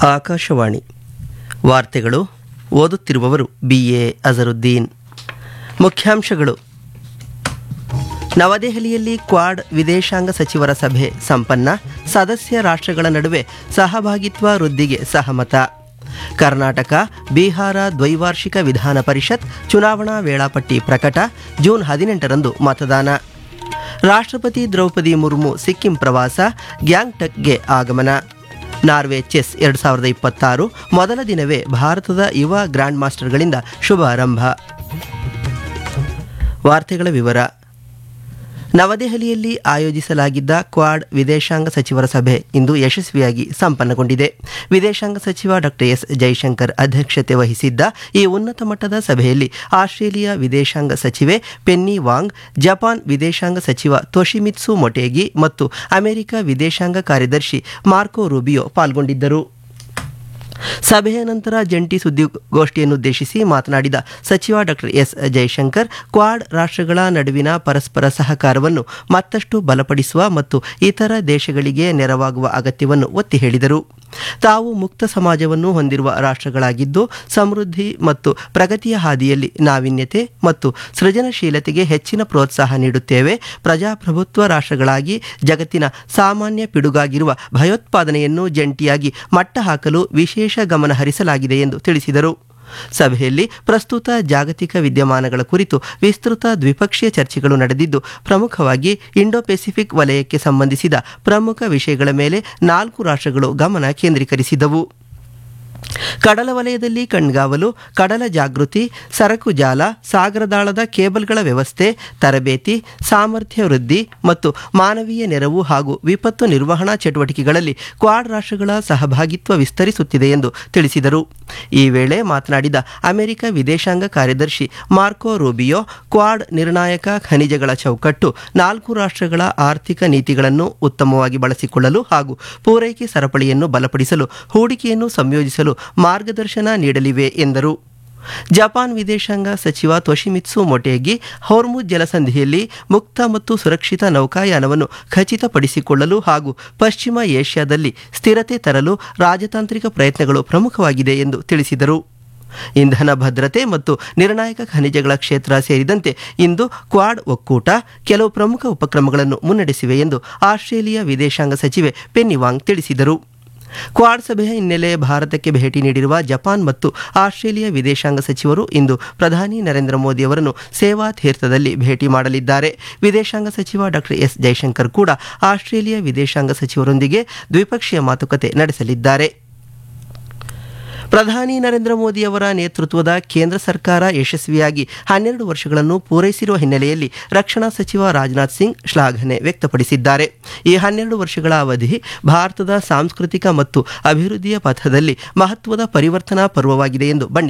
ಆಕಾಶವಾಣಿ ವಾರ್ತೆಗಳು ಓದುತ್ತಿರುವವರು B A Azharuddin ಮುಖ್ಯಾಂಶಗಳು ನವದೆಹಲಿಯಲ್ಲಿ ಕ್ವಾಡ್ ವಿದೇಶಾಂಗ ಸಚಿವರ ಸಭೆ ಸಂಪನ್ನ ಸದಸ್ಯ ರಾಷ್ಟ್ರಗಳ ನಡುವೆ ಸಹಭಾಗಿತ್ವ ವೃದ್ಧಿಗೆ ಸಹಮತ ಕರ್ನಾಟಕ ಬಿಹಾರ ದ್ವೈವಾರ್ಷಿಕ ವಿಧಾನ ಪರಿಷತ್ ಚುನಾವಣಾ ವೇಳಾಪಟ್ಟಿ ಪ್ರಕಟ ಜೂನ್ ಹದಿನೆಂಟರಂದು ಮತದಾನ ರಾಷ್ಟ್ರಪತಿ ದ್ರೌಪದಿ ಮುರ್ಮು ಸಿಕ್ಕಿಂ ಪ್ರವಾಸ ಗ್ಯಾಂಗ್ಟಕ್ಗೆ ಆಗಮನ ನಾರ್ವೆ ಚೆಸ್ ಎರಡು ಸಾವಿರದ ಇಪ್ಪತ್ತಾರು ಮೊದಲ ದಿನವೇ ಭಾರತದ ಯುವ ಗ್ರ್ಯಾಂಡ್ ಮಾಸ್ಟರ್ಗಳಿಂದ ಶುಭಾರಂಭ ವಾರ್ತೆಗಳ ವಿವರ ನವದೆಹಲಿಯಲ್ಲಿ ಆಯೋಜಿಸಲಾಗಿದ್ದ ಕ್ವಾಡ್ ವಿದೇಶಾಂಗ ಸಚಿವರ ಸಭೆ ಇಂದು ಯಶಸ್ವಿಯಾಗಿ ಸಂಪನ್ನಗೊಂಡಿದೆ ವಿದೇಶಾಂಗ ಸಚಿವ ಡಾಕ್ಟರ್ ಎಸ್ ಜೈಶಂಕರ್ ಅಧ್ಯಕ್ಷತೆ ವಹಿಸಿದ್ದ ಈ ಉನ್ನತ ಮಟ್ಟದ ಸಭೆಯಲ್ಲಿ ಆಸ್ಟ್ರೇಲಿಯಾ ವಿದೇಶಾಂಗ ಸಚಿವೆ ಪೆನ್ನಿ ವಾಂಗ್ ಜಪಾನ್ ವಿದೇಶಾಂಗ ಸಚಿವ ತೊಶಿಮಿತ್ಸು ಮೊಟೇಗಿ ಮತ್ತು ಅಮೆರಿಕ ವಿದೇಶಾಂಗ ಕಾರ್ಯದರ್ಶಿ ಮಾರ್ಕೋ ರೂಬಿಯೋ ಪಾಲ್ಗೊಂಡಿದ್ದರು ಸಭೆಯ ನಂತರ ಜಂಟಿ ಸುದ್ದಿಗೋಷ್ಠಿಯನ್ನುದ್ದೇಶಿಸಿ ಮಾತನಾಡಿದ ಸಚಿವ ಡಾಕ್ಟರ್ ಎಸ್ ಜೈಶಂಕರ್ ಕ್ವಾಡ್ ರಾಷ್ಟ್ರಗಳ ನಡುವಿನ ಪರಸ್ಪರ ಸಹಕಾರವನ್ನು ಮತ್ತಷ್ಟು ಬಲಪಡಿಸುವ ಮತ್ತು ಇತರ ದೇಶಗಳಿಗೆ ನೆರವಾಗುವ ಅಗತ್ಯವನ್ನು ಒತ್ತಿ ಹೇಳಿದರು ತಾವು ಮುಕ್ತ ಸಮಾಜವನ್ನು ಹೊಂದಿರುವ ರಾಷ್ಟ್ರಗಳಾಗಿದ್ದು ಸಮೃದ್ಧಿ ಮತ್ತು ಪ್ರಗತಿಯ ಹಾದಿಯಲ್ಲಿ ನಾವೀನ್ಯತೆ ಮತ್ತು ಸೃಜನಶೀಲತೆಗೆ ಹೆಚ್ಚಿನ ಪ್ರೋತ್ಸಾಹ ನೀಡುತ್ತೇವೆ ಪ್ರಜಾಪ್ರಭುತ್ವ ರಾಷ್ಟ್ರಗಳಾಗಿ ಜಗತ್ತಿನ ಸಾಮಾನ್ಯ ಪಿಡುಗಾಗಿರುವ ಭಯೋತ್ಪಾದನೆಯನ್ನು ಜಂಟಿಯಾಗಿ ಮಟ್ಟ ಹಾಕಲು ವಿಶೇಷ ಗಮನ ಹರಿಸಲಾಗಿದೆ ಎಂದು ತಿಳಿಸಿದರು ಸಭೆಯಲ್ಲಿ ಪ್ರಸ್ತುತ ಜಾಗತಿಕ ವಿದ್ಯಮಾನಗಳ ಕುರಿತು ವಿಸ್ತೃತ ದ್ವಿಪಕ್ಷೀಯ ಚರ್ಚೆಗಳು ನಡೆದಿದ್ದು ಪ್ರಮುಖವಾಗಿ ಇಂಡೋ ಪೆಸಿಫಿಕ್ ವಲಯಕ್ಕೆ ಸಂಬಂಧಿಸಿದ ಪ್ರಮುಖ ವಿಷಯಗಳ ಮೇಲೆ ನಾಲ್ಕು ರಾಷ್ಟ್ರಗಳು ಗಮನ ಕೇಂದ್ರೀಕರಿಸಿದವು ಕಡಲ ವಲಯದಲ್ಲಿ ಕಣ್ಗಾವಲು ಕಡಲ ಜಾಗೃತಿ ಸರಕು ಜಾಲ ಸಾಗರದಾಳದ ಕೇಬಲ್ಗಳ ವ್ಯವಸ್ಥೆ ತರಬೇತಿ ಸಾಮರ್ಥ್ಯ ವೃದ್ಧಿ ಮತ್ತು ಮಾನವೀಯ ನೆರವು ಹಾಗೂ ವಿಪತ್ತು ನಿರ್ವಹಣಾ ಚಟುವಟಿಕೆಗಳಲ್ಲಿ ಕ್ವಾಡ್ ರಾಷ್ಟ್ರಗಳ ಸಹಭಾಗಿತ್ವ ವಿಸ್ತರಿಸುತ್ತಿದೆ ಎಂದು ತಿಳಿಸಿದರು ಈ ವೇಳೆ ಮಾತನಾಡಿದ ಅಮೆರಿಕ ವಿದೇಶಾಂಗ ಕಾರ್ಯದರ್ಶಿ ಮಾರ್ಕೋ ರೂಬಿಯೋ ಕ್ವಾಡ್ ನಿರ್ಣಾಯಕ ಖನಿಜಗಳ ಚೌಕಟ್ಟು ನಾಲ್ಕು ರಾಷ್ಟ್ರಗಳ ಆರ್ಥಿಕ ನೀತಿಗಳನ್ನು ಉತ್ತಮವಾಗಿ ಬಳಸಿಕೊಳ್ಳಲು ಹಾಗೂ ಪೂರೈಕೆ ಸರಪಳಿಯನ್ನು ಬಲಪಡಿಸಲು ಹೂಡಿಕೆಯನ್ನು ಸಂಯೋಜಿಸಲು ಮಾರ್ಗದರ್ಶನ ನೀಡಲಿವೆ ಎಂದರು ಜಪಾನ್ ವಿದೇಶಾಂಗ ಸಚಿವ ತೊಶಿಮಿತ್ಸು ಮೊಟೇಗಿ ಹೊರ್ಮುಜ್ ಜಲಸಂಧಿಯಲ್ಲಿ ಮುಕ್ತ ಮತ್ತು ಸುರಕ್ಷಿತ ನೌಕಾಯಾನವನ್ನು ಖಚಿತಪಡಿಸಿಕೊಳ್ಳಲು ಹಾಗೂ ಪಶ್ಚಿಮ ಏಷ್ಯಾದಲ್ಲಿ ಸ್ಥಿರತೆ ತರಲು ರಾಜತಾಂತ್ರಿಕ ಪ್ರಯತ್ನಗಳು ಪ್ರಮುಖವಾಗಿದೆ ಎಂದು ತಿಳಿಸಿದರು ಇಂಧನ ಭದ್ರತೆ ಮತ್ತು ನಿರ್ಣಾಯಕ ಖನಿಜಗಳ ಕ್ಷೇತ್ರ ಸೇರಿದಂತೆ ಇಂದು ಕ್ವಾಡ್ ಒಕ್ಕೂಟ ಕೆಲವು ಪ್ರಮುಖ ಉಪಕ್ರಮಗಳನ್ನು ಮುನ್ನಡೆಸಿವೆ ಎಂದು ಆಸ್ಟ್ರೇಲಿಯಾ ವಿದೇಶಾಂಗ ಸಚಿವೆ ಪೆನ್ನಿವಾಂಗ್ ತಿಳಿಸಿದರು ಕ್ವಾಡ್ ಸಭೆಯ ಹಿನ್ನೆಲೆ ಭಾರತಕ್ಕೆ ಭೇಟಿ ನೀಡಿರುವ ಜಪಾನ್ ಮತ್ತು ಆಸ್ಟ್ರೇಲಿಯಾ ವಿದೇಶಾಂಗ ಸಚಿವರು ಇಂದು ಪ್ರಧಾನಿ ನರೇಂದ್ರ ಮೋದಿ ಅವರನ್ನು ಸೇವಾ ತೀರ್ಥದಲ್ಲಿ ಭೇಟಿ ಮಾಡಲಿದ್ದಾರೆ ವಿದೇಶಾಂಗ ಸಚಿವ ಡಾಕ್ಟರ್ ಎಸ್ ಜೈಶಂಕರ್ ಕೂಡ ಆಸ್ಟ್ರೇಲಿಯಾ ವಿದೇಶಾಂಗ ಸಚಿವರೊಂದಿಗೆ ದ್ವಿಪಕ್ಷೀಯ ಮಾತುಕತೆ ನಡೆಸಲಿದ್ದಾರೆ ಪ್ರಧಾನಿ ನರೇಂದ್ರ ಮೋದಿ ಅವರ ನೇತೃತ್ವದ ಕೇಂದ್ರ ಸರ್ಕಾರ ಯಶಸ್ವಿಯಾಗಿ ಹನ್ನೆರಡು ವರ್ಷಗಳನ್ನು ಪೂರೈಸಿರುವ ಹಿನ್ನೆಲೆಯಲ್ಲಿ ರಕ್ಷಣಾ ಸಚಿವ ರಾಜನಾಥ್ ಸಿಂಗ್ ಶ್ಲಾಘನೆ ವ್ಯಕ್ತಪಡಿಸಿದ್ದಾರೆ ಈ ಹನ್ನೆರಡು ವರ್ಷಗಳ ಅವಧಿ ಭಾರತದ ಸಾಂಸ್ಕೃತಿಕ ಮತ್ತು ಅಭಿವೃದ್ಧಿಯ ಪಥದಲ್ಲಿ ಮಹತ್ವದ ಪರಿವರ್ತನಾ ಪರ್ವವಾಗಿದೆ ಎಂದು ಬಣ್ಣಿಸಿದ್ದಾರೆ